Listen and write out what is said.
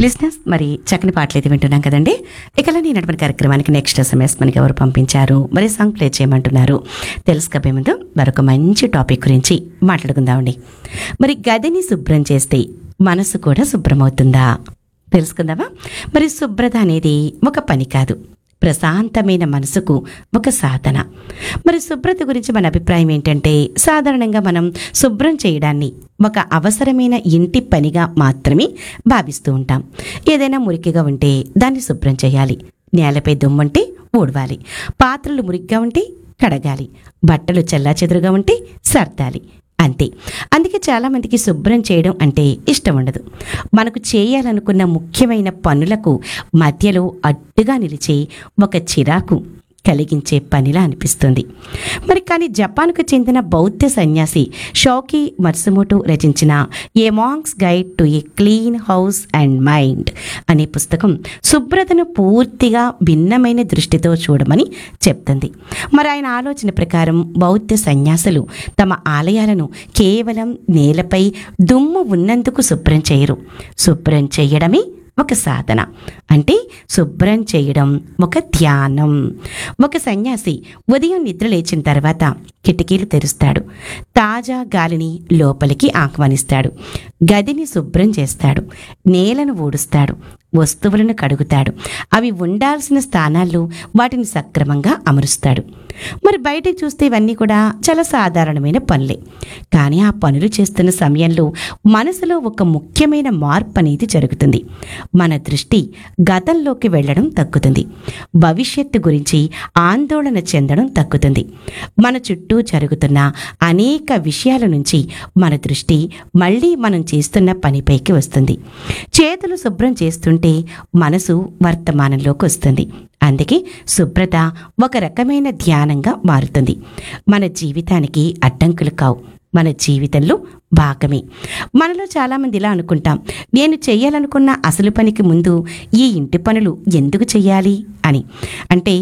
listeners మరి చక్కని పాటలు అయితే వింటున్నాం కదండి ఇక నేను నడిపిన కార్యక్రమానికి నెక్స్ట్ ఎస్ఎంఎస్ మనకి ఎవరు పంపించారు మరి సాంగ్ ప్లే చేయమంటున్నారు తెలుసుకోబోయే ముందు మరొక మంచి టాపిక్ గురించి మాట్లాడుకుందామండి మరి గదిని శుభ్రం చేస్తే మనసు కూడా శుభ్రమవుతుందా తెలుసుకుందామా మరి శుభ్రత అనేది ఒక పని కాదు ప్రశాంతమైన మనసుకు ఒక సాధన మరి శుభ్రత గురించి మన అభిప్రాయం ఏంటంటే సాధారణంగా మనం శుభ్రం చేయడాన్ని ఒక అవసరమైన ఇంటి పనిగా మాత్రమే భావిస్తూ ఉంటాం ఏదైనా మురికిగా ఉంటే దాన్ని శుభ్రం చేయాలి నేలపై దుమ్ముంటే ఊడవాలి పాత్రలు మురికిగా ఉంటే కడగాలి బట్టలు చెల్లాచెదురుగా ఉంటే సర్దాలి అంతే అందుకే చాలామందికి శుభ్రం చేయడం అంటే ఇష్టం ఉండదు మనకు చేయాలనుకున్న ముఖ్యమైన పనులకు మధ్యలో అడ్డుగా నిలిచే ఒక చిరాకు కలిగించే పనిలా అనిపిస్తుంది మరి కానీ జపాన్కు చెందిన బౌద్ధ సన్యాసి షౌకి మర్సుమోటో రచించిన a monk's guide to a clean house and mind అనే పుస్తకం శుభ్రతను పూర్తిగా భిన్నమైన దృష్టితో చూడమని చెప్తుంది మరి ఆయన ఆలోచన ప్రకారం బౌద్ధ సన్యాసులు తమ ఆలయాలను కేవలం నేలపై దుమ్ము ఉన్నందుకు శుభ్రం చేయరు శుభ్రం చేయడమే ఒక సాధన అంటే శుభ్రం చేయడం ఒక ధ్యానం ఒక సన్యాసి ఉదయం నిద్ర లేచిన తర్వాత కిటికీలు తెరుస్తాడు తాజా గాలిని లోపలికి ఆహ్వానిస్తాడు గదిని శుభ్రం చేస్తాడు నేలను ఊడుస్తాడు వస్తువులను కడుగుతాడు అవి ఉండాల్సిన స్థానాల్లో వాటిని సక్రమంగా అమరుస్తాడు మరి బయటకు చూస్తే ఇవన్నీ కూడా చాలా సాధారణమైన పనులే కానీ ఆ పనులు చేస్తున్న సమయంలో మనసులో ఒక ముఖ్యమైన మార్పు అనేది జరుగుతుంది మన దృష్టి గతంలోకి వెళ్ళడం తగ్గుతుంది భవిష్యత్తు గురించి ఆందోళన చెందడం తగ్గుతుంది మన చుట్టూ జరుగుతున్న అనేక విషయాల నుంచి మన దృష్టి మళ్ళీ మనం చేస్తున్న పనిపైకి వస్తుంది చేతులు శుభ్రం చేస్తుంటే మనసు వర్తమానంలోకి వస్తుంది అందుకే శుభ్రత ఒక రకమైన ధ్యానంగా మారుతుంది మన జీవితానికి అడ్డంకులు కావు మన జీవితంలో భాగమే మనలో చాలామంది ఇలా అనుకుంటాం నేను చేయాలనుకున్న అసలు పనికి ముందు ఈ ఇంటి పనులు ఎందుకు చెయ్యాలి అని అంటే